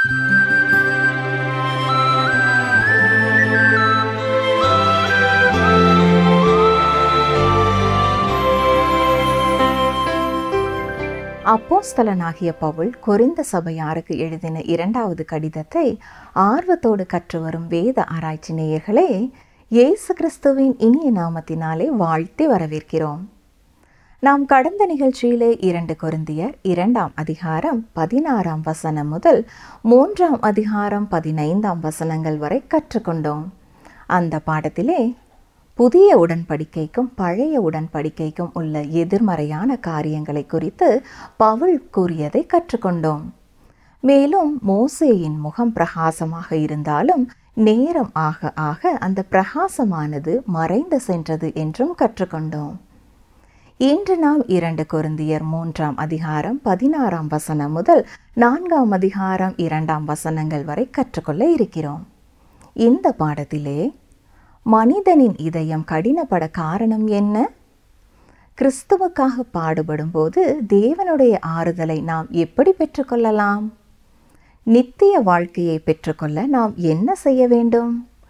அப்போஸ்தலனாகிய பவுல் கொரிந்த சபையாருக்கு எழுதின இரண்டாவது கடிதத்தை ஆர்வத்தோடு கற்று வரும் வேத ஆராய்ச்சி நேயர்களே இயேசு கிறிஸ்துவின் இனிய நாமத்தினாலே வாழ்த்தி வரவேற்கிறோம் நாம் கடந்த நிகழ்ச்சியிலே இரண்டு கொரிந்தியர் இரண்டாம் அதிகாரம் பதினாறாம் வசனம் முதல் மூன்றாம் அதிகாரம் பதினைந்தாம் வசனங்கள் வரை கற்றுக்கொண்டோம் அந்த பாடத்திலே புதிய உடன்படிக்கைக்கும் பழைய உடன்படிக்கைக்கும் உள்ள எதிர்மறையான காரியங்களை குறித்து பவுல் கூறியதை கற்றுக்கொண்டோம் மேலும் மோசேயின் முகம் பிரகாசமாக இருந்தாலும் நேரம் ஆக ஆக அந்த பிரகாசமானது மறைந்து சென்றது என்றும் கற்றுக்கொண்டோம் இன்று நாம் இரண்டு கொருந்தியர் மூன்றாம் அதிகாரம் பதினாறாம் வசனம் முதல் நான்காம் அதிகாரம் இரண்டாம் வசனங்கள் வரை கற்றுக்கொள்ள இருக்கிறோம் இந்த பாடத்திலே மனிதனின் இதயம் கடினப்பட காரணம் என்ன கிறிஸ்துவுக்காக பாடுபடும்போது தேவனுடைய ஆறுதலை நாம் எப்படி பெற்றுக்கொள்ளலாம் நித்திய வாழ்க்கையை பெற்றுக்கொள்ள நாம் என்ன செய்ய வேண்டும்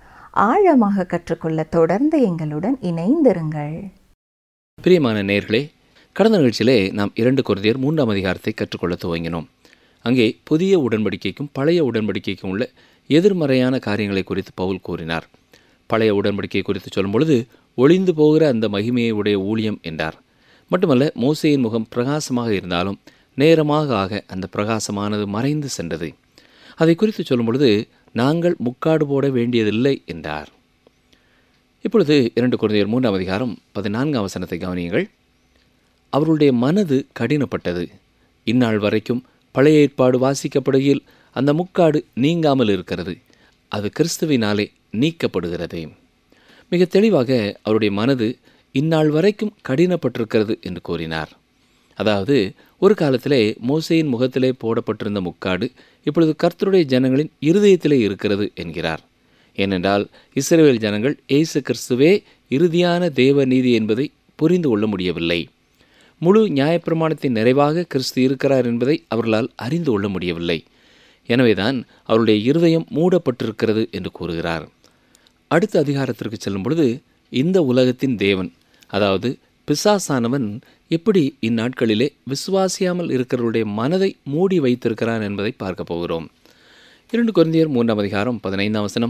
ஆழமாக கற்றுக்கொள்ள தொடர்ந்து எங்களுடன் இணைந்திருங்கள் பிரியமான நேர்களே கடந்த நிகழ்ச்சியிலே நாம் இரண்டு குருதியர் மூன்றாம் அதிகாரத்தை கற்றுக்கொள்ள துவங்கினோம் அங்கே புதிய உடன்படிக்கைக்கும் பழைய உடன்படிக்கைக்கும் உள்ள எதிர்மறையான காரியங்களை குறித்து பவுல் கூறினார் பழைய உடன்படிக்கை குறித்து சொல்லும் பொழுது ஒளிந்து போகிற அந்த மகிமையை உடைய ஊழியம் என்றார் மட்டுமல்ல மோசையின் முகம் பிரகாசமாக இருந்தாலும் நேரமாக ஆக அந்த பிரகாசமானது மறைந்து சென்றது அதை குறித்து சொல்லும் பொழுது நாங்கள் முக்காடு போட வேண்டியதில்லை என்றார் இப்பொழுது இரண்டு குழந்தையர் மூன்றாம் அதிகாரம் பதினான்காம் வசனத்தை கவனியுங்கள் அவர்களுடைய மனது கடினப்பட்டது இந்நாள் வரைக்கும் பழைய ஏற்பாடு வாசிக்கப்படுகையில் அந்த முக்காடு நீங்காமல் இருக்கிறது அது கிறிஸ்துவினாலே நீக்கப்படுகிறது மிக தெளிவாக அவருடைய மனது இந்நாள் வரைக்கும் கடினப்பட்டிருக்கிறது என்று கூறினார் அதாவது ஒரு காலத்திலே மோசையின் முகத்திலே போடப்பட்டிருந்த முக்காடு இப்பொழுது கர்த்தருடைய ஜனங்களின் இருதயத்திலே இருக்கிறது என்கிறார் ஏனென்றால் இஸ்ரேல் ஜனங்கள் இயேசு கிறிஸ்துவே இறுதியான தேவ நீதி என்பதை புரிந்து கொள்ள முடியவில்லை முழு நியாயப்பிரமாணத்தின் நிறைவாக கிறிஸ்து இருக்கிறார் என்பதை அவர்களால் அறிந்து கொள்ள முடியவில்லை எனவேதான் அவருடைய இருதயம் மூடப்பட்டிருக்கிறது என்று கூறுகிறார் அடுத்த அதிகாரத்திற்கு செல்லும் பொழுது இந்த உலகத்தின் தேவன் அதாவது பிசாசானவன் எப்படி இந்நாட்களிலே விசுவாசியாமல் இருக்கிறவருடைய மனதை மூடி வைத்திருக்கிறான் என்பதை பார்க்க போகிறோம் இரண்டு குழந்தையர் மூன்றாம் அதிகாரம் பதினைந்தாம் வசனம்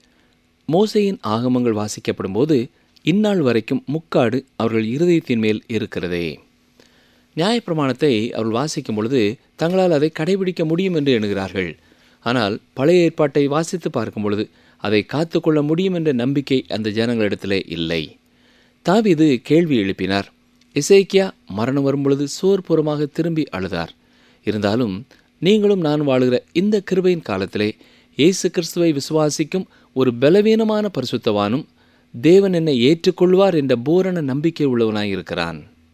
மோசையின் ஆகமங்கள் வாசிக்கப்படும் போது இந்நாள் வரைக்கும் முக்காடு அவர்கள் இருதயத்தின் மேல் இருக்கிறதே நியாயப்பிரமாணத்தை அவர்கள் வாசிக்கும் பொழுது தங்களால் அதை கடைபிடிக்க முடியும் என்று எண்ணுகிறார்கள் ஆனால் பழைய ஏற்பாட்டை வாசித்து பார்க்கும் பொழுது அதை காத்துக்கொள்ள முடியும் என்ற நம்பிக்கை அந்த ஜனங்களிடத்திலே இல்லை தாவீது கேள்வி எழுப்பினார் இசைக்கியா மரணம் வரும்பொழுது சோர்புறமாக திரும்பி அழுதார் இருந்தாலும் நீங்களும் நான் வாழுகிற இந்த கிருபையின் காலத்திலே இயேசு கிறிஸ்துவை விசுவாசிக்கும் ஒரு பலவீனமான பரிசுத்தவானும் தேவன் என்னை ஏற்றுக்கொள்வார் என்ற பூரண நம்பிக்கை உள்ளவனாயிருக்கிறான்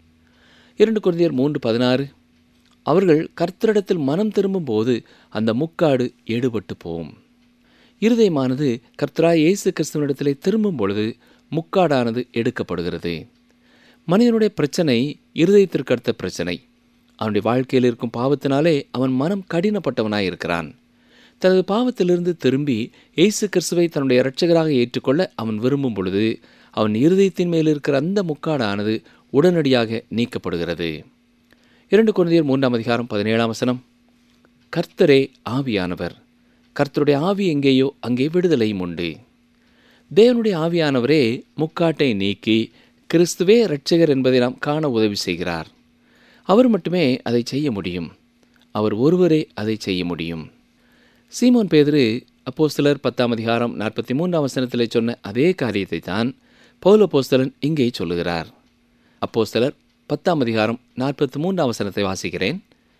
இரண்டு குழந்தையர் மூன்று பதினாறு அவர்கள் கர்த்தரிடத்தில் மனம் திரும்பும் போது அந்த முக்காடு எடுபட்டு போகும் இருதயமானது கர்த்தராய் இயேசு கிறிஸ்துவனிடத்திலே திரும்பும் பொழுது முக்காடானது எடுக்கப்படுகிறது மனிதனுடைய பிரச்சனை இருதயத்திற்கு அடுத்த பிரச்சனை அவனுடைய வாழ்க்கையில் இருக்கும் பாவத்தினாலே அவன் மனம் கடினப்பட்டவனாய் இருக்கிறான் தனது பாவத்திலிருந்து திரும்பி இயேசு கிறிஸ்துவை தன்னுடைய இரட்சகராக ஏற்றுக்கொள்ள அவன் விரும்பும் பொழுது அவன் இருதயத்தின் மேல் இருக்கிற அந்த முக்காடானது உடனடியாக நீக்கப்படுகிறது இரண்டு குழந்தையர் மூன்றாம் அதிகாரம் பதினேழாம் வசனம் கர்த்தரே ஆவியானவர் கர்த்தருடைய ஆவி எங்கேயோ அங்கே விடுதலையும் உண்டு தேவனுடைய ஆவியானவரே முக்காட்டை நீக்கி கிறிஸ்துவே இரட்சகர் என்பதை நாம் காண உதவி செய்கிறார் அவர் மட்டுமே அதை செய்ய முடியும் அவர் ஒருவரே அதை செய்ய முடியும் சீமோன் பேதுரு அப்போ சிலர் பத்தாம் அதிகாரம் நாற்பத்தி மூன்றாம் வசனத்தில் சொன்ன அதே காரியத்தை தான் பௌல போஸ்தலன் இங்கே சொல்லுகிறார் அப்போ சிலர் பத்தாம் அதிகாரம் நாற்பத்தி மூன்றாம் வசனத்தை வாசிக்கிறேன்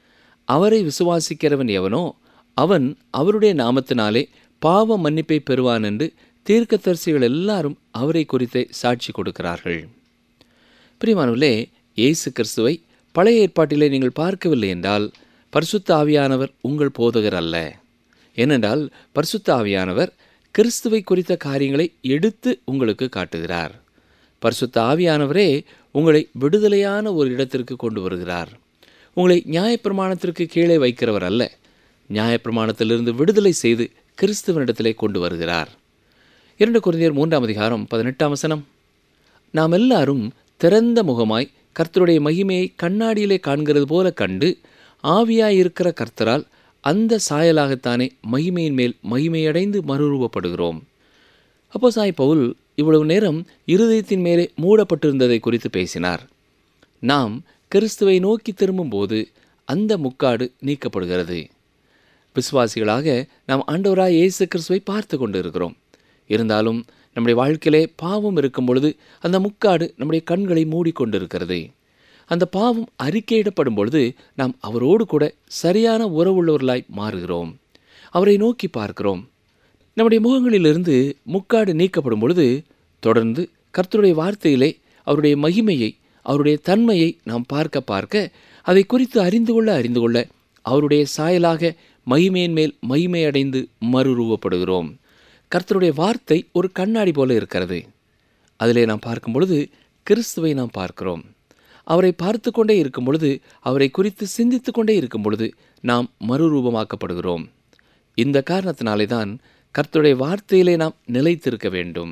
அவரை விசுவாசிக்கிறவன் எவனோ அவன் அவருடைய நாமத்தினாலே பாவ மன்னிப்பை பெறுவான் என்று தீர்க்கதரிசிகள் எல்லாரும் அவரை குறித்தே சாட்சி கொடுக்கிறார்கள் பிரியமானவர்களே இயேசு கிறிஸ்துவை பழைய ஏற்பாட்டிலே நீங்கள் பார்க்கவில்லை என்றால் பரிசுத்த ஆவியானவர் உங்கள் போதகர் அல்ல ஏனென்றால் பரிசுத்த ஆவியானவர் கிறிஸ்துவை குறித்த காரியங்களை எடுத்து உங்களுக்கு காட்டுகிறார் பரிசுத்த ஆவியானவரே உங்களை விடுதலையான ஒரு இடத்திற்கு கொண்டு வருகிறார் உங்களை நியாயப்பிரமாணத்திற்கு கீழே வைக்கிறவர் அல்ல நியாயப்பிரமாணத்திலிருந்து விடுதலை செய்து கிறிஸ்துவனிடத்திலே கொண்டு வருகிறார் இரண்டு குருந்தியர் மூன்றாம் அதிகாரம் பதினெட்டாம் வசனம் நாம் எல்லாரும் திறந்த முகமாய் கர்த்தருடைய மகிமையை கண்ணாடியிலே காண்கிறது போல கண்டு ஆவியாயிருக்கிற கர்த்தரால் அந்த சாயலாகத்தானே மகிமையின் மேல் மகிமையடைந்து மறுரூபப்படுகிறோம் அப்போ சாய் பவுல் இவ்வளவு நேரம் இருதயத்தின் மேலே மூடப்பட்டிருந்ததை குறித்து பேசினார் நாம் கிறிஸ்துவை நோக்கி திரும்பும்போது அந்த முக்காடு நீக்கப்படுகிறது விசுவாசிகளாக நாம் ஆண்டவராய் இயேசு கிறிஸ்துவை பார்த்து கொண்டு இருக்கிறோம் இருந்தாலும் நம்முடைய வாழ்க்கையிலே பாவம் இருக்கும் பொழுது அந்த முக்காடு நம்முடைய கண்களை மூடிக்கொண்டிருக்கிறது அந்த பாவம் அறிக்கையிடப்படும் பொழுது நாம் அவரோடு கூட சரியான உறவுள்ளவர்களாய் மாறுகிறோம் அவரை நோக்கி பார்க்கிறோம் நம்முடைய முகங்களிலிருந்து முக்காடு நீக்கப்படும் பொழுது தொடர்ந்து கர்த்தருடைய வார்த்தையிலே அவருடைய மகிமையை அவருடைய தன்மையை நாம் பார்க்க பார்க்க அதை குறித்து அறிந்து கொள்ள அறிந்து கொள்ள அவருடைய சாயலாக மகிமையின் மேல் மகிமை அடைந்து மறுரூபப்படுகிறோம் கர்த்தருடைய வார்த்தை ஒரு கண்ணாடி போல இருக்கிறது அதிலே நாம் பார்க்கும் பொழுது கிறிஸ்துவை நாம் பார்க்கிறோம் அவரை பார்த்து கொண்டே இருக்கும் பொழுது அவரை குறித்து சிந்தித்து கொண்டே இருக்கும் பொழுது நாம் மறுரூபமாக்கப்படுகிறோம் இந்த காரணத்தினாலே தான் கர்த்தருடைய வார்த்தையிலே நாம் நிலைத்திருக்க வேண்டும்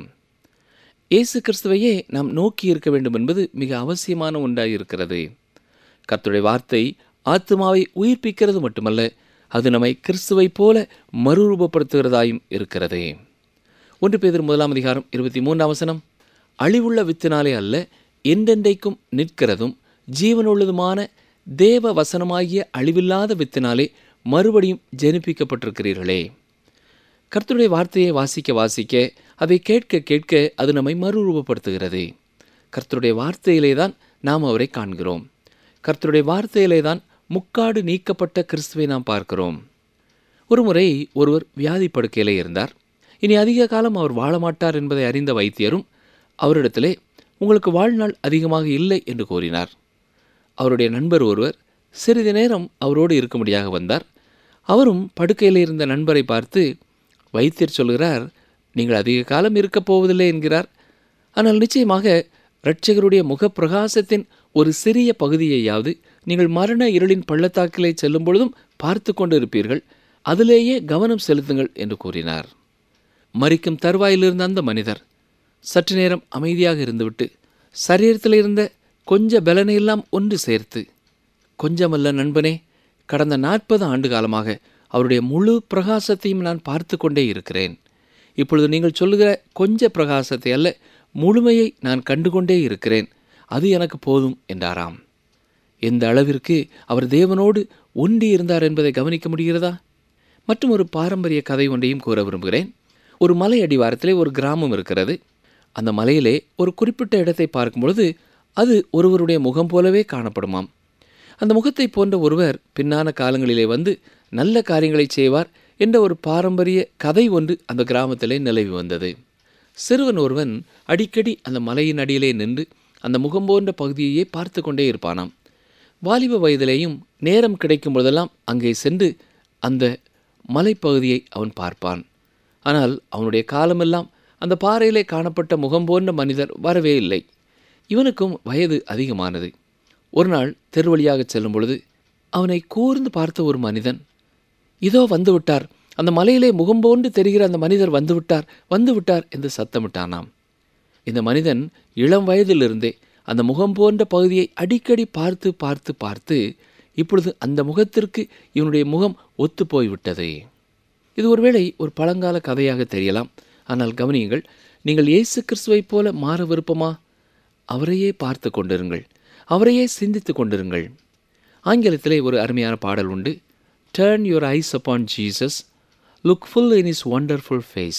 இயேசு கிறிஸ்துவையே நாம் நோக்கி இருக்க வேண்டும் என்பது மிக அவசியமான ஒன்றாய் இருக்கிறது கர்த்தருடைய வார்த்தை ஆத்மாவை உயிர்ப்பிக்கிறது மட்டுமல்ல அது நம்மை கிறிஸ்துவைப் போல மறுரூபப்படுத்துகிறதாயும் இருக்கிறது ஒன்று பேதர் முதலாம் அதிகாரம் இருபத்தி மூன்றாம் வசனம் அழிவுள்ள வித்தினாலே அல்ல என்றென்றைக்கும் நிற்கிறதும் ஜீவனுள்ளதுமான தேவ வசனமாகிய அழிவில்லாத வித்தினாலே மறுபடியும் ஜெனிப்பிக்கப்பட்டிருக்கிறீர்களே கர்த்தருடைய வார்த்தையை வாசிக்க வாசிக்க அதை கேட்க கேட்க அது நம்மை மறுரூபப்படுத்துகிறது கர்த்தருடைய வார்த்தையிலே தான் நாம் அவரை காண்கிறோம் கர்த்தருடைய வார்த்தையிலே தான் முக்காடு நீக்கப்பட்ட கிறிஸ்துவை நாம் பார்க்கிறோம் ஒருமுறை ஒருவர் வியாதி படுக்கையிலே இருந்தார் இனி அதிக காலம் அவர் வாழ மாட்டார் என்பதை அறிந்த வைத்தியரும் அவரிடத்திலே உங்களுக்கு வாழ்நாள் அதிகமாக இல்லை என்று கூறினார் அவருடைய நண்பர் ஒருவர் சிறிது நேரம் அவரோடு இருக்கும்படியாக வந்தார் அவரும் படுக்கையில் இருந்த நண்பரை பார்த்து வைத்தியர் சொல்கிறார் நீங்கள் அதிக காலம் இருக்கப் போவதில்லை என்கிறார் ஆனால் நிச்சயமாக இரட்சகருடைய முகப்பிரகாசத்தின் ஒரு சிறிய பகுதியையாவது நீங்கள் மரண இருளின் பள்ளத்தாக்கிலே செல்லும் பொழுதும் பார்த்து கொண்டு இருப்பீர்கள் அதிலேயே கவனம் செலுத்துங்கள் என்று கூறினார் மறிக்கும் தருவாயிலிருந்த அந்த மனிதர் சற்று நேரம் அமைதியாக இருந்துவிட்டு சரீரத்தில் இருந்த கொஞ்ச பலனையெல்லாம் ஒன்று சேர்த்து கொஞ்சமல்ல நண்பனே கடந்த நாற்பது ஆண்டு காலமாக அவருடைய முழு பிரகாசத்தையும் நான் பார்த்து கொண்டே இருக்கிறேன் இப்பொழுது நீங்கள் சொல்லுகிற கொஞ்ச பிரகாசத்தை அல்ல முழுமையை நான் கண்டுகொண்டே இருக்கிறேன் அது எனக்கு போதும் என்றாராம் எந்த அளவிற்கு அவர் தேவனோடு ஒன்றி இருந்தார் என்பதை கவனிக்க முடிகிறதா மற்றும் ஒரு பாரம்பரிய கதை ஒன்றையும் கூற விரும்புகிறேன் ஒரு மலை அடிவாரத்திலே ஒரு கிராமம் இருக்கிறது அந்த மலையிலே ஒரு குறிப்பிட்ட இடத்தை பார்க்கும் பொழுது அது ஒருவருடைய முகம் போலவே காணப்படுமாம் அந்த முகத்தை போன்ற ஒருவர் பின்னான காலங்களிலே வந்து நல்ல காரியங்களை செய்வார் என்ற ஒரு பாரம்பரிய கதை ஒன்று அந்த கிராமத்திலே நிலவி வந்தது சிறுவன் ஒருவன் அடிக்கடி அந்த மலையின் அடியிலே நின்று அந்த முகம் போன்ற பகுதியையே பார்த்து கொண்டே இருப்பானாம் வாலிப வயதிலேயும் நேரம் கிடைக்கும் போதெல்லாம் அங்கே சென்று அந்த மலைப்பகுதியை அவன் பார்ப்பான் ஆனால் அவனுடைய காலமெல்லாம் அந்த பாறையிலே காணப்பட்ட முகம் போன்ற மனிதர் வரவே இல்லை இவனுக்கும் வயது அதிகமானது ஒரு நாள் தெருவழியாக செல்லும் பொழுது அவனை கூர்ந்து பார்த்த ஒரு மனிதன் இதோ வந்துவிட்டார் அந்த மலையிலே முகம் போன்று தெரிகிற அந்த மனிதர் வந்துவிட்டார் வந்துவிட்டார் என்று சத்தமிட்டானாம் இந்த மனிதன் இளம் வயதிலிருந்தே அந்த முகம் போன்ற பகுதியை அடிக்கடி பார்த்து பார்த்து பார்த்து இப்பொழுது அந்த முகத்திற்கு இவனுடைய முகம் ஒத்து போய்விட்டது இது ஒருவேளை ஒரு பழங்கால கதையாக தெரியலாம் ஆனால் கவனியுங்கள் நீங்கள் இயேசு கிறிஸ்துவைப் போல மாற விருப்பமா அவரையே பார்த்து கொண்டிருங்கள் அவரையே சிந்தித்து கொண்டிருங்கள் ஆங்கிலத்திலே ஒரு அருமையான பாடல் உண்டு turn your eyes upon Jesus look full in his wonderful face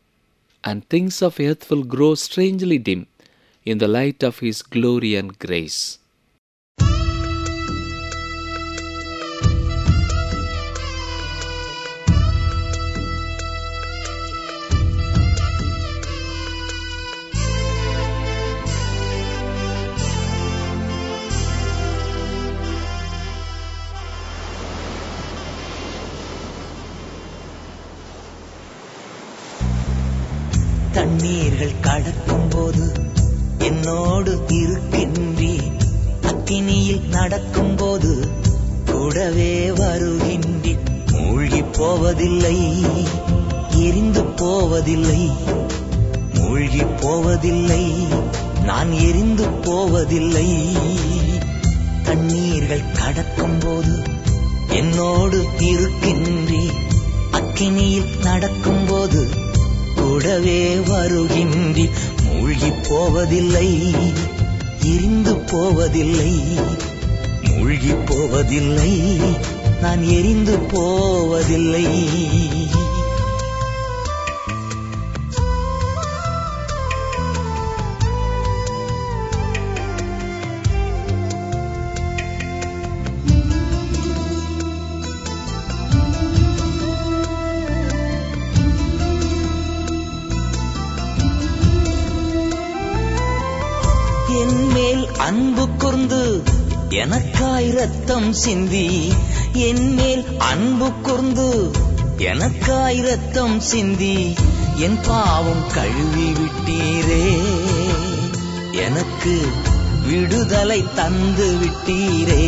and things of earth will grow strangely dim in the light of his glory and grace தண்ணீர்கள் கடக்கும் போது என்னோடு இருக்கின்றி அக்கினியில் நடக்கும் போது கூடவே வருகின்றி மூழ்கி போவதில்லை எரிந்து போவதில்லை மூழ்கி போவதில்லை நான் எரிந்து போவதில்லை தண்ணீர்கள் கடக்கும் போது என்னோடு இருக்கின்றே அக்கினியில் நடக்கும் போது கூடவே வருகின்றி மூழ்கி போவதில்லை எரிந்து போவதில்லை மூழ்கி போவதில்லை நான் எரிந்து போவதில்லை என் மேல் அன்பு கூர்ந்து எனக்காய் ரத்தம் சிந்தி என் மேல் அன்பு கூர்ந்து எனக்காய் ரத்தம் சிந்தி என் பாவம் கழுவி விட்டீரே எனக்கு விடுதலை தந்து விட்டீரே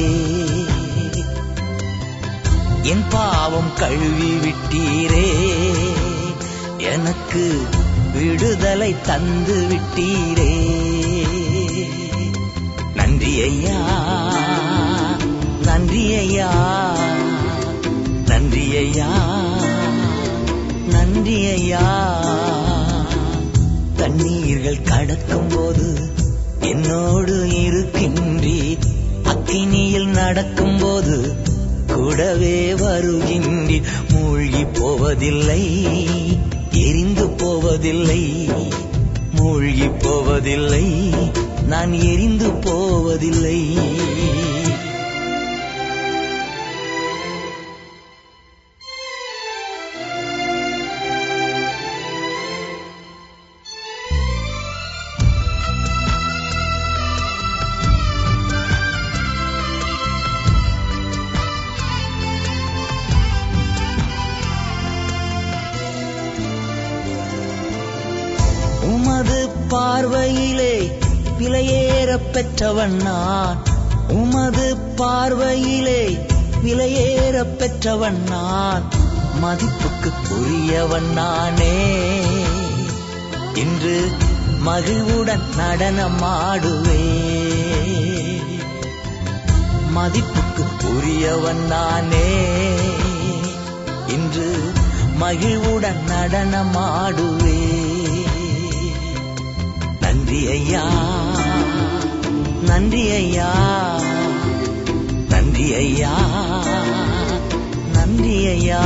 என் பாவம் கழுவி விட்டீரே எனக்கு விடுதலை தந்து விட்டீரே நன்றி ஐயா நன்றி ஐயா நன்றி ஐயா நன்றி ஐயா தண்ணீர்கள் கடக்கும் போது என்னோடு இருக்கின்றீர் அக்கினியில் நடக்கும் போது கூடவே வருகின்றீர் மூழ்கி போவதில்லை எரிந்து போவதில்லை மூழ்கி போவதில்லை நான் எரிந்து போவதில்லை உமது பார்வையிலே விலையேற பெற்றவன் நான் உமது பார்வையிலே விலையேற பெற்றவன் நான் மதிப்புக்கு உரியவன் நானே இன்று மகிழ்வுடன் நடனமாடுவே மதிப்புக்கு உரியவன் நானே இன்று மகிழ்வுடன் நடனமாடுவே நன்றி ஐயா நன்றி ஐயா நன்றி ஐயா நன்றி ஐயா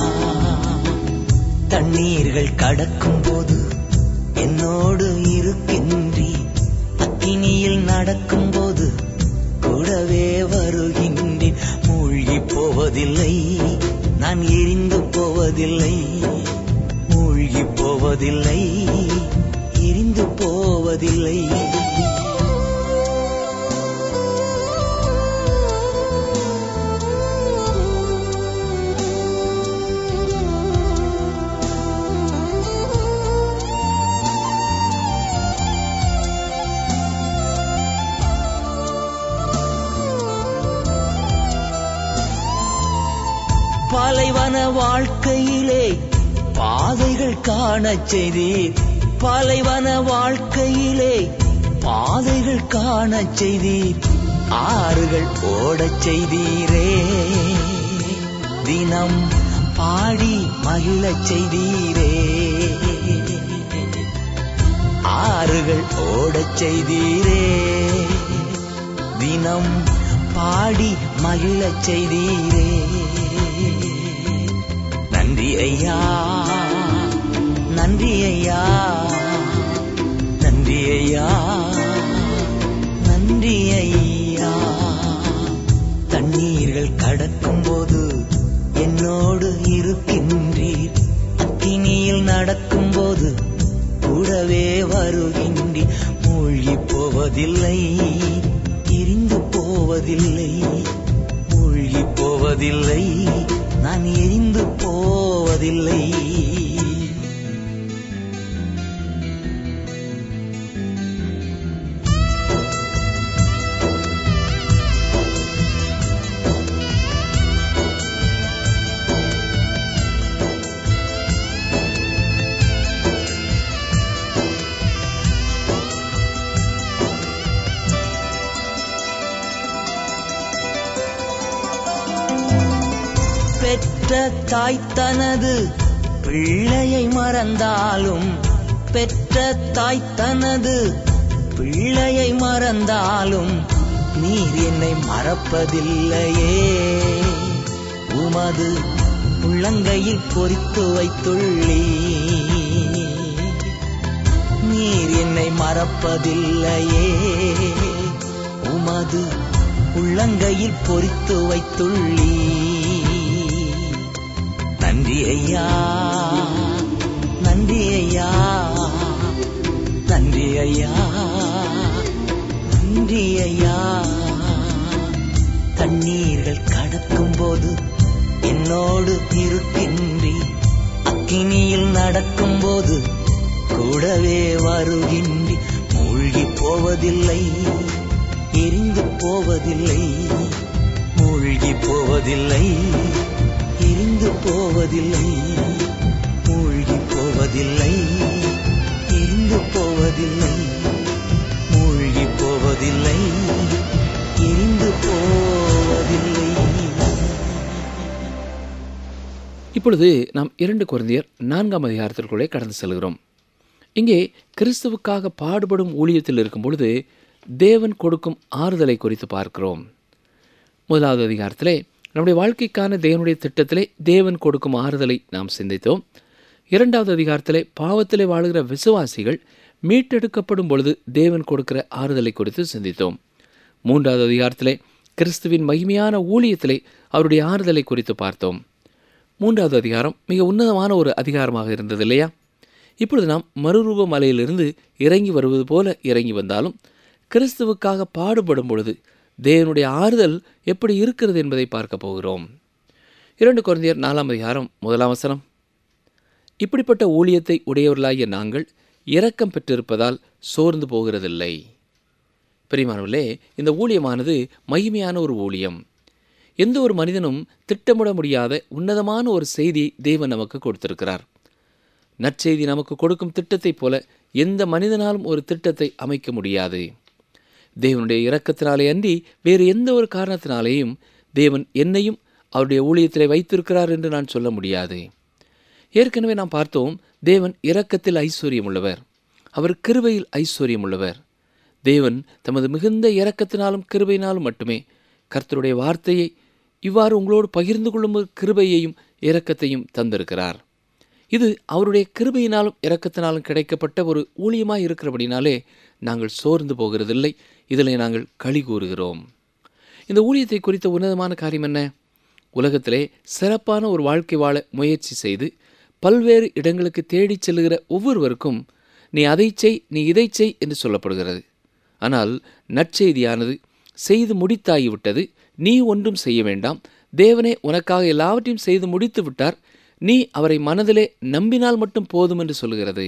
தண்ணீர்கள் கடக்கும் போது என்னோடு இருக்கின்றி அக்கினியில் நடக்கும் போது கூடவே வருகின்றேன் மூழ்கி போவதில்லை நான் எரிந்து போவதில்லை மூழ்கி போவதில்லை எரிந்து போவதில்லை பாலைவன வாழ்க்கையிலே பாதைகள் காணச் செய்தீர் பாலைவன வாழ்க்கையிலே பாதைகள் காணச் செய்தீர் ஆறுகள் ஓடச் செய்தீரே தினம் பாடி மகிழச் செய்தீரே ஆறுகள் ஓடச் செய்தீரே தினம் பாடி மகிழச் செய்தீரே நன்றி ஐயா நன்றி ஐயா நன்றி ஐயா நன்றி ஐயா தண்ணீர்கள் கடக்கும் போது என்னோடு இருக்கின்றீர் அக்கினியில் நடக்கும் போது கூடவே வருகின்றீர் மூழ்கி போவதில்லை எரிந்து போவதில்லை மூழ்கி போவதில்லை நான் எரிந்து போவதில்லை பெற்ற தாய் தனது பிள்ளையை மறந்தாலும் பெற்ற தாய் தனது பிள்ளையை மறந்தாலும் நீர் என்னை மறப்பதில்லையே உமது உள்ளங்கையில் பொறித்து வைத்துள்ளீ நீர் என்னை மறப்பதில்லையே உமது உள்ளங்கையில் பொறித்து வைத்துள்ளீ நன்றி ஐயா நன்றி ஐயா நன்றி ஐயா நன்றி ஐயா கண்ணீர்கள் கடக்கும் போது என்னோடு இருக்கின்றி அக்கினியில் நடக்கும் போது கூடவே வருகின்றி மூழ்கி போவதில்லை எரிந்து போவதில்லை மூழ்கி போவதில்லை எரிந்து போவதில்லை மூழ்கி போவதில்லை எரிந்து போவதில்லை மூழ்கி போவதில்லை எரிந்து போவதில்லை இப்பொழுது நாம் இரண்டு குழந்தையர் நான்காம் அதிகாரத்திற்குள்ளே கடந்து செல்கிறோம் இங்கே கிறிஸ்துவுக்காக பாடுபடும் ஊழியத்தில் இருக்கும் பொழுது தேவன் கொடுக்கும் ஆறுதலை குறித்து பார்க்கிறோம் முதலாவது அதிகாரத்திலே நம்முடைய வாழ்க்கைக்கான தேவனுடைய திட்டத்திலே தேவன் கொடுக்கும் ஆறுதலை நாம் சிந்தித்தோம் இரண்டாவது அதிகாரத்திலே பாவத்திலே வாழுகிற விசுவாசிகள் மீட்டெடுக்கப்படும் பொழுது தேவன் கொடுக்கிற ஆறுதலை குறித்து சிந்தித்தோம் மூன்றாவது அதிகாரத்திலே கிறிஸ்துவின் மகிமையான ஊழியத்திலே அவருடைய ஆறுதலை குறித்து பார்த்தோம் மூன்றாவது அதிகாரம் மிக உன்னதமான ஒரு அதிகாரமாக இருந்தது இல்லையா இப்பொழுது நாம் மறுரூப மலையிலிருந்து இறங்கி வருவது போல இறங்கி வந்தாலும் கிறிஸ்துவுக்காக பாடுபடும் பொழுது தேவனுடைய ஆறுதல் எப்படி இருக்கிறது என்பதை பார்க்க போகிறோம் இரண்டு குழந்தையர் நாலாம் அதிகாரம் முதலாம் வசனம் இப்படிப்பட்ட ஊழியத்தை உடையவர்களாகிய நாங்கள் இரக்கம் பெற்றிருப்பதால் சோர்ந்து போகிறதில்லை பிரியமானவர்களே இந்த ஊழியமானது மகிமையான ஒரு ஊழியம் எந்த ஒரு மனிதனும் திட்டமிட முடியாத உன்னதமான ஒரு செய்தியை தேவன் நமக்கு கொடுத்திருக்கிறார் நற்செய்தி நமக்கு கொடுக்கும் திட்டத்தைப் போல எந்த மனிதனாலும் ஒரு திட்டத்தை அமைக்க முடியாது தேவனுடைய இரக்கத்தினாலே அன்றி வேறு எந்த ஒரு காரணத்தினாலேயும் தேவன் என்னையும் அவருடைய ஊழியத்திலே வைத்திருக்கிறார் என்று நான் சொல்ல முடியாது ஏற்கனவே நாம் பார்த்தோம் தேவன் இரக்கத்தில் ஐஸ்வர்யம் உள்ளவர் அவர் கிருபையில் ஐஸ்வர்யம் உள்ளவர் தேவன் தமது மிகுந்த இரக்கத்தினாலும் கிருபையினாலும் மட்டுமே கர்த்தருடைய வார்த்தையை இவ்வாறு உங்களோடு பகிர்ந்து கொள்ளும் கிருபையையும் இரக்கத்தையும் தந்திருக்கிறார் இது அவருடைய கிருபையினாலும் இரக்கத்தினாலும் கிடைக்கப்பட்ட ஒரு ஊழியமாய் இருக்கிறபடினாலே நாங்கள் சோர்ந்து போகிறதில்லை இதில் நாங்கள் களி கூறுகிறோம் இந்த ஊழியத்தை குறித்த உன்னதமான காரியம் என்ன உலகத்திலே சிறப்பான ஒரு வாழ்க்கை வாழ முயற்சி செய்து பல்வேறு இடங்களுக்கு தேடிச் செல்லுகிற ஒவ்வொருவருக்கும் நீ அதை செய் நீ இதை செய் என்று சொல்லப்படுகிறது ஆனால் நற்செய்தியானது செய்து முடித்தாகிவிட்டது நீ ஒன்றும் செய்ய வேண்டாம் தேவனே உனக்காக எல்லாவற்றையும் செய்து முடித்து விட்டார் நீ அவரை மனதிலே நம்பினால் மட்டும் போதும் என்று சொல்கிறது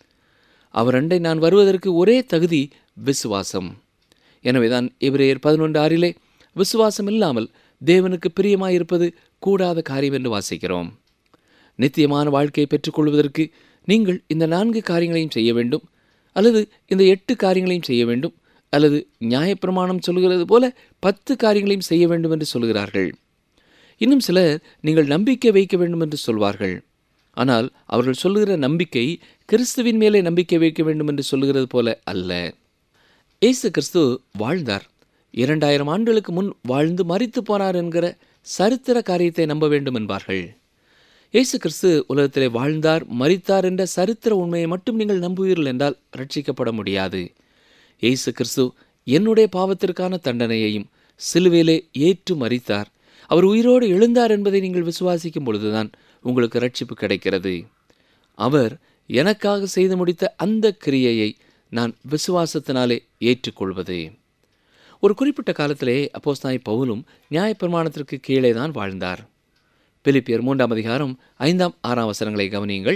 அவர் அண்டை நான் வருவதற்கு ஒரே தகுதி விசுவாசம் எனவேதான் எபிரேயர் பதினொன்று ஆறிலே விசுவாசம் இல்லாமல் தேவனுக்கு பிரியமாயிருப்பது கூடாத காரியம் என்று வாசிக்கிறோம் நித்தியமான வாழ்க்கையை பெற்றுக்கொள்வதற்கு நீங்கள் இந்த நான்கு காரியங்களையும் செய்ய வேண்டும் அல்லது இந்த எட்டு காரியங்களையும் செய்ய வேண்டும் அல்லது நியாயப்பிரமாணம் சொல்கிறது போல பத்து காரியங்களையும் செய்ய வேண்டும் என்று சொல்கிறார்கள் இன்னும் சிலர் நீங்கள் நம்பிக்கை வைக்க வேண்டும் என்று சொல்வார்கள் ஆனால் அவர்கள் சொல்லுகிற நம்பிக்கை கிறிஸ்துவின் மேலே நம்பிக்கை வைக்க வேண்டும் என்று சொல்லுகிறது போல அல்ல இயேசு கிறிஸ்து வாழ்ந்தார் இரண்டாயிரம் ஆண்டுகளுக்கு முன் வாழ்ந்து மறித்து போனார் என்கிற சரித்திர காரியத்தை நம்ப வேண்டும் என்பார்கள் இயேசு கிறிஸ்து உலகத்திலே வாழ்ந்தார் மறித்தார் என்ற சரித்திர உண்மையை மட்டும் நீங்கள் நம்புவீர்கள் என்றால் ரட்சிக்கப்பட முடியாது இயேசு கிறிஸ்து என்னுடைய பாவத்திற்கான தண்டனையையும் சிலுவையிலே ஏற்று மறித்தார் அவர் உயிரோடு எழுந்தார் என்பதை நீங்கள் விசுவாசிக்கும் பொழுதுதான் உங்களுக்கு ரட்சிப்பு கிடைக்கிறது அவர் எனக்காக செய்து முடித்த அந்த கிரியையை நான் விசுவாசத்தினாலே ஏற்றுக்கொள்வது ஒரு குறிப்பிட்ட காலத்திலே அப்போஸ்தாய் பவுலும் நியாயப்பிரமாணத்திற்கு கீழே தான் வாழ்ந்தார் பிலிப்பியர் மூன்றாம் அதிகாரம் ஐந்தாம் ஆறாம் வசனங்களை கவனியுங்கள்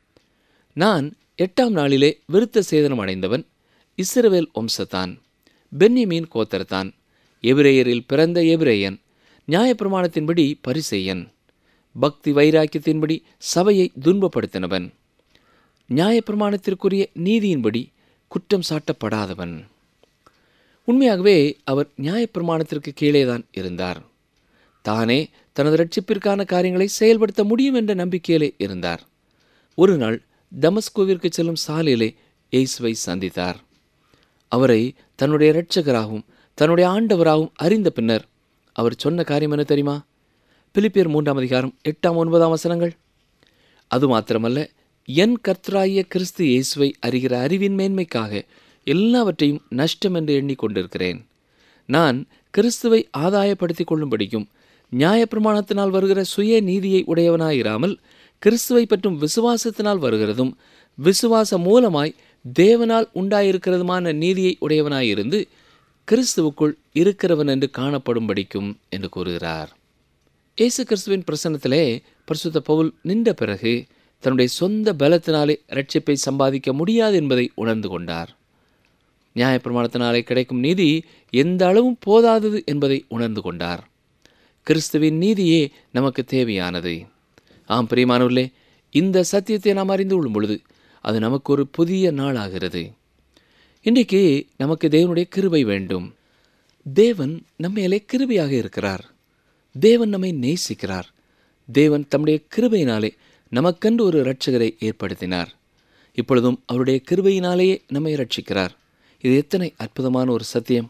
நான் எட்டாம் நாளிலே விருத்த சேதனம் அடைந்தவன் இஸ்ரவேல் வம்சத்தான் பென்யமீன் கோத்தர்தான் எபிரேயரில் பிறந்த எபிரேயன் நியாயப்பிரமாணத்தின்படி பரிசெய்யன் பக்தி வைராக்கியத்தின்படி சபையை துன்பப்படுத்தினவன் நியாயப்பிரமாணத்திற்குரிய நீதியின்படி குற்றம் சாட்டப்படாதவன் உண்மையாகவே அவர் நியாயப்பிரமாணத்திற்கு கீழேதான் இருந்தார் தானே தனது ரட்சிப்பிற்கான காரியங்களை செயல்படுத்த முடியும் என்ற நம்பிக்கையிலே இருந்தார் ஒரு நாள் தமஸ்கோவிற்கு செல்லும் சாலையிலே இயேசுவை சந்தித்தார் அவரை தன்னுடைய இரட்சகராகவும் தன்னுடைய ஆண்டவராகவும் அறிந்த பின்னர் அவர் சொன்ன காரியம் என்ன தெரியுமா பிலிப்பியர் மூன்றாம் அதிகாரம் எட்டாம் ஒன்பதாம் வசனங்கள் அது மாத்திரமல்ல என் கர்த்தராகிய கிறிஸ்து இயேசுவை அறிகிற அறிவின் மேன்மைக்காக எல்லாவற்றையும் நஷ்டம் என்று எண்ணிக்கொண்டிருக்கிறேன் நான் கிறிஸ்துவை ஆதாயப்படுத்திக் கொள்ளும்படிக்கும் நியாயப்பிரமாணத்தினால் வருகிற சுய நீதியை உடையவனாயிராமல் கிறிஸ்துவை பற்றும் விசுவாசத்தினால் வருகிறதும் விசுவாச மூலமாய் தேவனால் உண்டாயிருக்கிறதுமான நீதியை உடையவனாயிருந்து கிறிஸ்துவுக்குள் இருக்கிறவன் என்று காணப்படும்படிக்கும் என்று கூறுகிறார் இயேசு கிறிஸ்துவின் பிரசன்னத்திலே பரிசுத்த பவுல் நின்ற பிறகு தன்னுடைய சொந்த பலத்தினாலே ரட்சிப்பை சம்பாதிக்க முடியாது என்பதை உணர்ந்து கொண்டார் நியாயப்பிரமாணத்தினாலே கிடைக்கும் நீதி எந்த அளவும் போதாதது என்பதை உணர்ந்து கொண்டார் கிறிஸ்துவின் நீதியே நமக்கு தேவையானது ஆம் பிரியமானவர்களே இந்த சத்தியத்தை நாம் அறிந்து கொள்ளும் பொழுது அது நமக்கு ஒரு புதிய நாள் ஆகிறது இன்றைக்கு நமக்கு தேவனுடைய கிருபை வேண்டும் தேவன் நம்மையிலே கிருபையாக இருக்கிறார் தேவன் நம்மை நேசிக்கிறார் தேவன் தம்முடைய கிருபையினாலே நமக்கென்று ஒரு இரட்சகரை ஏற்படுத்தினார் இப்பொழுதும் அவருடைய கிருபையினாலேயே நம்மை ரட்சிக்கிறார் இது எத்தனை அற்புதமான ஒரு சத்தியம்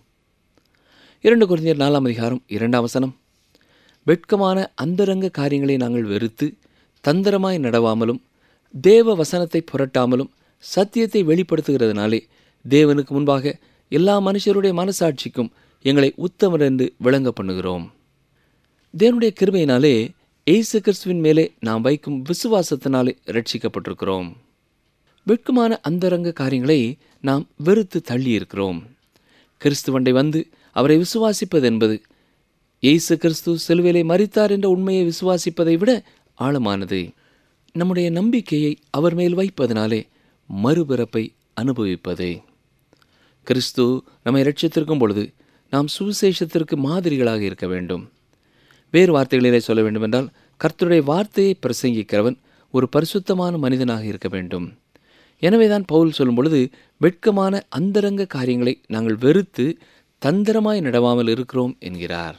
இரண்டு குறைந்தர் நாலாம் அதிகாரம் இரண்டாம் வசனம் வெட்கமான அந்தரங்க காரியங்களை நாங்கள் வெறுத்து தந்திரமாய் நடவாமலும் தேவ வசனத்தை புரட்டாமலும் சத்தியத்தை வெளிப்படுத்துகிறதுனாலே தேவனுக்கு முன்பாக எல்லா மனுஷருடைய மனசாட்சிக்கும் எங்களை உத்தமர் என்று விளங்க பண்ணுகிறோம் தேவனுடைய கிருபையினாலே இயேசு கிறிஸ்துவின் மேலே நாம் வைக்கும் விசுவாசத்தினாலே ரட்சிக்கப்பட்டிருக்கிறோம் வெட்கமான அந்தரங்க காரியங்களை நாம் வெறுத்து தள்ளியிருக்கிறோம் கிறிஸ்துவண்டை வந்து அவரை விசுவாசிப்பது என்பது இயேசு கிறிஸ்து சிலுவையிலே மரித்தார் என்ற உண்மையை விசுவாசிப்பதை விட ஆழமானது நம்முடைய நம்பிக்கையை அவர் மேல் வைப்பதனாலே மறுபிறப்பை அனுபவிப்பது கிறிஸ்து நம்மை ரட்சித்திருக்கும் பொழுது நாம் சுவிசேஷத்திற்கு மாதிரிகளாக இருக்க வேண்டும் வேறு வார்த்தைகளிலே சொல்ல வேண்டுமென்றால் கர்த்தருடைய வார்த்தையை பிரசங்கிக்கிறவன் ஒரு பரிசுத்தமான மனிதனாக இருக்க வேண்டும் எனவேதான் பவுல் சொல்லும் பொழுது வெட்கமான அந்தரங்க காரியங்களை நாங்கள் வெறுத்து தந்திரமாய் நடவாமல் இருக்கிறோம் என்கிறார்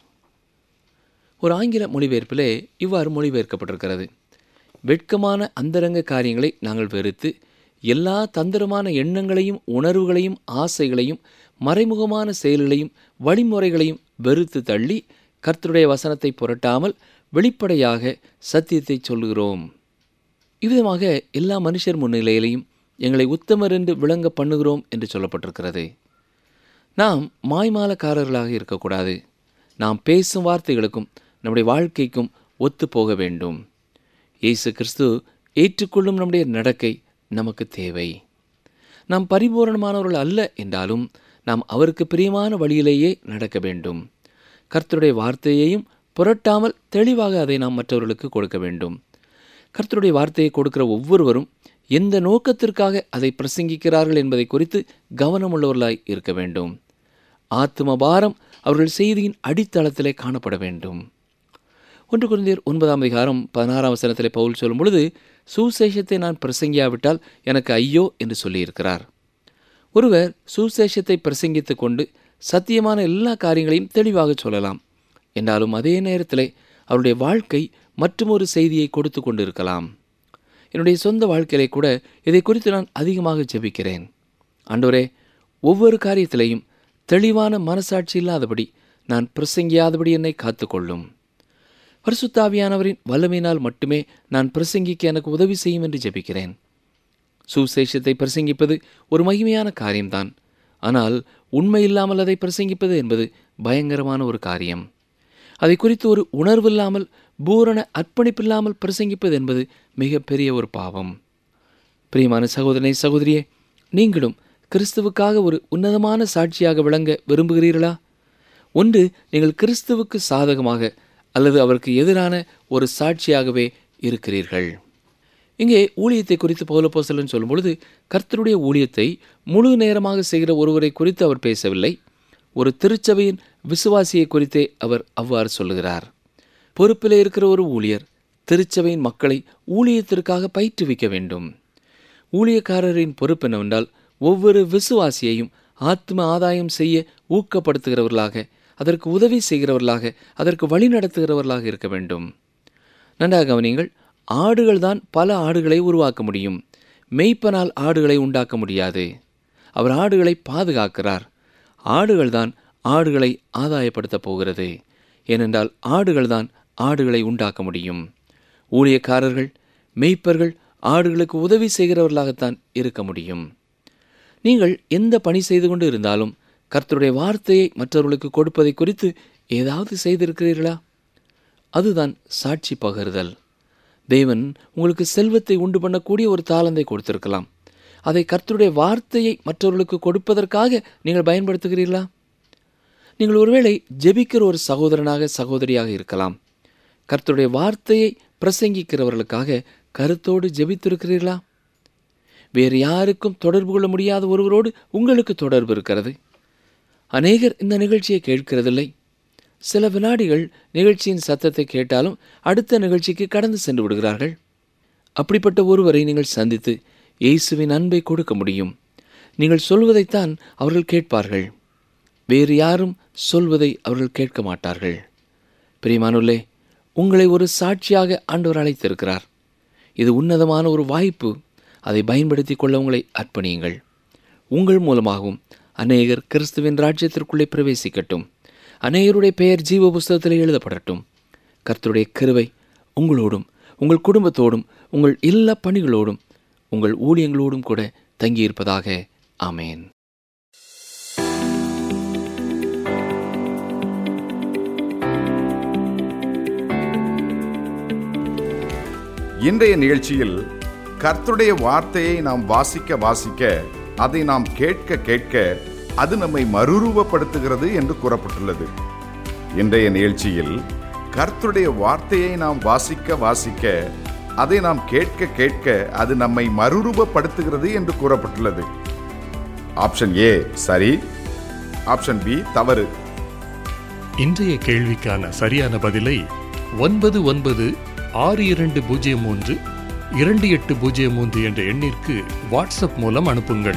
ஒரு ஆங்கில மொழிபெயர்ப்பிலே இவ்வாறு மொழிபெயர்க்கப்பட்டிருக்கிறது வெட்கமான அந்தரங்க காரியங்களை நாங்கள் வெறுத்து எல்லா தந்திரமான எண்ணங்களையும் உணர்வுகளையும் ஆசைகளையும் மறைமுகமான செயல்களையும் வழிமுறைகளையும் வெறுத்து தள்ளி கர்த்தருடைய வசனத்தை புரட்டாமல் வெளிப்படையாக சத்தியத்தை சொல்லுகிறோம் இவ்விதமாக எல்லா மனுஷர் முன்னிலையிலையும் எங்களை உத்தமர் என்று விளங்க பண்ணுகிறோம் என்று சொல்லப்பட்டிருக்கிறது நாம் மாய்மாலக்காரர்களாக இருக்கக்கூடாது நாம் பேசும் வார்த்தைகளுக்கும் நம்முடைய வாழ்க்கைக்கும் ஒத்து போக வேண்டும் இயேசு கிறிஸ்து ஏற்றுக்கொள்ளும் நம்முடைய நடக்கை நமக்கு தேவை நாம் பரிபூரணமானவர்கள் அல்ல என்றாலும் நாம் அவருக்கு பிரியமான வழியிலேயே நடக்க வேண்டும் கர்த்தருடைய வார்த்தையையும் புரட்டாமல் தெளிவாக அதை நாம் மற்றவர்களுக்கு கொடுக்க வேண்டும் கர்த்தருடைய வார்த்தையை கொடுக்கிற ஒவ்வொருவரும் எந்த நோக்கத்திற்காக அதை பிரசங்கிக்கிறார்கள் என்பதை குறித்து கவனமுள்ளவர்களாய் இருக்க வேண்டும் ஆத்ம பாரம் அவர்கள் செய்தியின் அடித்தளத்திலே காணப்பட வேண்டும் ஒன்று குருந்தியர் ஒன்பதாம் அதிகாரம் பதினாறாம் வசனத்திலே பவுல் சொல்லும் பொழுது சுசேஷத்தை நான் பிரசங்கியாவிட்டால் எனக்கு ஐயோ என்று சொல்லியிருக்கிறார் ஒருவர் சுசேஷத்தை பிரசங்கித்துக் கொண்டு சத்தியமான எல்லா காரியங்களையும் தெளிவாக சொல்லலாம் என்றாலும் அதே நேரத்திலே அவருடைய வாழ்க்கை மற்றொரு செய்தியை கொடுத்து கொண்டிருக்கலாம் என்னுடைய சொந்த வாழ்க்கையிலே கூட இதை குறித்து நான் அதிகமாக ஜெபிக்கிறேன் ஆண்டவரே ஒவ்வொரு காரியத்திலையும் தெளிவான மனசாட்சி இல்லாதபடி நான் பிரசங்கியாதபடி என்னை காத்துக்கொள்ளும் பரிசுத்தாவியானவரின் வல்லமையினால் மட்டுமே நான் பிரசங்கிக்க எனக்கு உதவி செய்யும் என்று ஜெபிக்கிறேன் சுசேஷத்தை பிரசங்கிப்பது ஒரு மகிமையான காரியம்தான் ஆனால் உண்மை இல்லாமல் அதை பிரசங்கிப்பது என்பது பயங்கரமான ஒரு காரியம் அதை குறித்து ஒரு உணர்வில்லாமல் பூரண அர்ப்பணிப்பில்லாமல் பிரசங்கிப்பது என்பது மிகப்பெரிய ஒரு பாவம் பிரியமான சகோதரனை சகோதரியே நீங்களும் கிறிஸ்துவுக்காக ஒரு உன்னதமான சாட்சியாக விளங்க விரும்புகிறீர்களா ஒன்று நீங்கள் கிறிஸ்துவுக்கு சாதகமாக அல்லது அவருக்கு எதிரான ஒரு சாட்சியாகவே இருக்கிறீர்கள் இங்கே ஊழியத்தை குறித்து பௌலப்போசலன் சொல்லும் பொழுது கர்த்தருடைய ஊழியத்தை முழு நேரமாக செய்கிற ஒருவரை குறித்து அவர் பேசவில்லை ஒரு திருச்சபையின் விசுவாசியை குறித்தே அவர் அவ்வாறு சொல்லுகிறார் பொறுப்பில் இருக்கிற ஒரு ஊழியர் திருச்சபையின் மக்களை ஊழியத்திற்காக பயிற்றுவிக்க வேண்டும் ஊழியக்காரரின் பொறுப்பு என்னவென்றால் ஒவ்வொரு விசுவாசியையும் ஆத்ம ஆதாயம் செய்ய ஊக்கப்படுத்துகிறவர்களாக அதற்கு உதவி செய்கிறவர்களாக அதற்கு வழி நடத்துகிறவர்களாக இருக்க வேண்டும் நன்றாக கவனியுங்கள் ஆடுகள் தான் பல ஆடுகளை உருவாக்க முடியும் மெய்ப்பனால் ஆடுகளை உண்டாக்க முடியாது அவர் ஆடுகளை பாதுகாக்கிறார் ஆடுகள் தான் ஆடுகளை ஆதாயப்படுத்தப் போகிறது ஏனென்றால் ஆடுகள் தான் ஆடுகளை உண்டாக்க முடியும் ஊழியக்காரர்கள் மெய்ப்பர்கள் ஆடுகளுக்கு உதவி செய்கிறவர்களாகத்தான் இருக்க முடியும் நீங்கள் எந்த பணி செய்து கொண்டு இருந்தாலும் கர்த்தருடைய வார்த்தையை மற்றவர்களுக்கு கொடுப்பதை குறித்து ஏதாவது செய்திருக்கிறீர்களா அதுதான் சாட்சி பகிர்தல் தேவன் உங்களுக்கு செல்வத்தை உண்டு பண்ணக்கூடிய ஒரு தாளந்தை கொடுத்திருக்கலாம் அதை கர்த்தருடைய வார்த்தையை மற்றவர்களுக்கு கொடுப்பதற்காக நீங்கள் பயன்படுத்துகிறீர்களா நீங்கள் ஒருவேளை ஜெபிக்கிற ஒரு சகோதரனாக சகோதரியாக இருக்கலாம் கர்த்தருடைய வார்த்தையை பிரசங்கிக்கிறவர்களுக்காக கருத்தோடு ஜெபித்திருக்கிறீர்களா வேறு யாருக்கும் தொடர்பு கொள்ள முடியாத ஒருவரோடு உங்களுக்கு தொடர்பு இருக்கிறது அநேகர் இந்த நிகழ்ச்சியை கேட்கிறதில்லை சில வினாடிகள் நிகழ்ச்சியின் சத்தத்தை கேட்டாலும் அடுத்த நிகழ்ச்சிக்கு கடந்து சென்று விடுகிறார்கள் அப்படிப்பட்ட ஒருவரை நீங்கள் சந்தித்து இயேசுவின் அன்பை கொடுக்க முடியும் நீங்கள் சொல்வதைத்தான் அவர்கள் கேட்பார்கள் வேறு யாரும் சொல்வதை அவர்கள் கேட்க மாட்டார்கள் பிரியமானுள்ளே உங்களை ஒரு சாட்சியாக ஆண்டவர் அழைத்திருக்கிறார் இது உன்னதமான ஒரு வாய்ப்பு அதை பயன்படுத்தி கொள்ள உங்களை அர்ப்பணியுங்கள் உங்கள் மூலமாகவும் அநேகர் கிறிஸ்துவின் ராஜ்யத்திற்குள்ளே பிரவேசிக்கட்டும் அநேகருடைய பெயர் ஜீவ புஸ்தகத்தில் எழுதப்படட்டும் கர்த்தருடைய கிருவை உங்களோடும் உங்கள் குடும்பத்தோடும் உங்கள் எல்லா பணிகளோடும் உங்கள் ஊழியங்களோடும் கூட தங்கியிருப்பதாக ஆமேன் இன்றைய நிகழ்ச்சியில் கர்த்தருடைய வார்த்தையை நாம் வாசிக்க வாசிக்க அதை நாம் கேட்க கேட்க அது நம்மை மறுரூபப்படுத்துகிறது என்று கூறப்பட்டுள்ளது இன்றைய நிகழ்ச்சியில் கர்த்தருடைய வார்த்தையை நாம் வாசிக்க வாசிக்க அதை நாம் கேட்க கேட்க அது நம்மை மறுரூபப்படுத்துகிறது என்று கூறப்பட்டுள்ளது ஆப்ஷன் ஏ சரி ஆப்ஷன் பி தவறு இன்றைய கேள்விக்கான சரியான பதிலை ஒன்பது ஒன்பது ஆறு இரண்டு பூஜ்ஜியம் மூன்று இரண்டு எட்டு பூஜ்ஜியம் மூன்று என்ற எண்ணிற்கு வாட்ஸ்அப் மூலம் அனுப்புங்கள்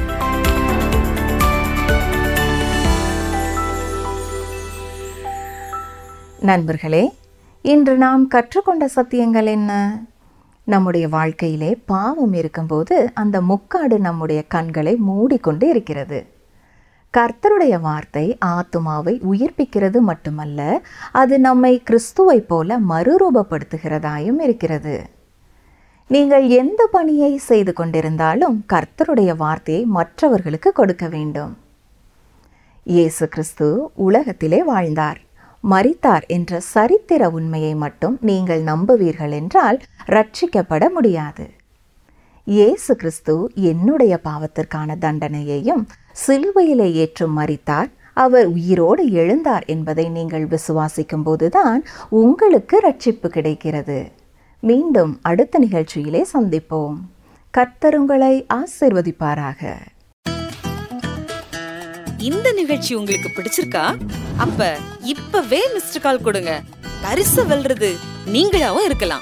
நண்பர்களே இன்று நாம் கற்றுக்கொண்ட சத்தியங்கள் என்ன நம்முடைய வாழ்க்கையிலே பாவம் இருக்கும்போது அந்த முக்காடு நம்முடைய கண்களை மூடிக்கொண்டு இருக்கிறது கர்த்தருடைய வார்த்தை ஆத்துமாவை உயிர்ப்பிக்கிறது மட்டுமல்ல அது நம்மை கிறிஸ்துவைப் போல மறுரூபப்படுத்துகிறதாயும் இருக்கிறது நீங்கள் எந்த பணியை செய்து கொண்டிருந்தாலும் கர்த்தருடைய வார்த்தையை மற்றவர்களுக்கு கொடுக்க வேண்டும் இயேசு கிறிஸ்து உலகத்திலே வாழ்ந்தார் மரித்தார் என்ற சரித்திர உண்மையை மட்டும் நீங்கள் நம்புவீர்கள் என்றால் ரட்சிக்கப்பட முடியாது இயேசு கிறிஸ்து என்னுடைய பாவத்திற்கான தண்டனையையும் சிலுவையிலே ஏற்றும் மரித்தார் அவர் உயிரோடு எழுந்தார் என்பதை நீங்கள் விசுவாசிக்கும் போதுதான் உங்களுக்கு ரட்சிப்பு கிடைக்கிறது மீண்டும் அடுத்த நிகழ்ச்சியிலே சந்திப்போம் கர்த்தருங்களை ஆசிர்வதிப்பாராக இந்த நிகழ்ச்சி உங்களுக்கு பிடிச்சிருக்கா அப்ப இப்பவே மிஸ்டர் கால் கொடுங்க பரிசு வெல்றது நீங்களாவும் இருக்கலாம்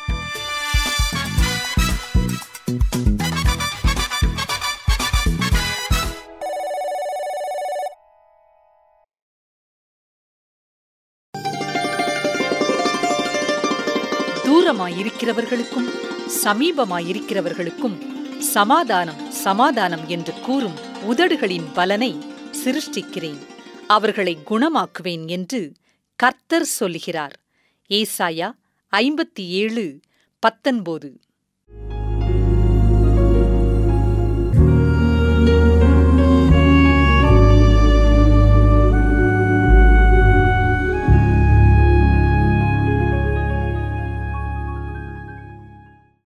தூரமாயிருக்கிறவர்களுக்கும் சமீபமாயிருக்கிறவர்களுக்கும் சமாதானம் சமாதானம் என்று கூறும் உதடுகளின் பலனை சிருஷ்டிக்கிறேன் அவர்களை குணமாக்குவேன் என்று கர்த்தர் சொல்லுகிறார் ஏசாயா ஐம்பத்தி ஏழு பத்தொன்பது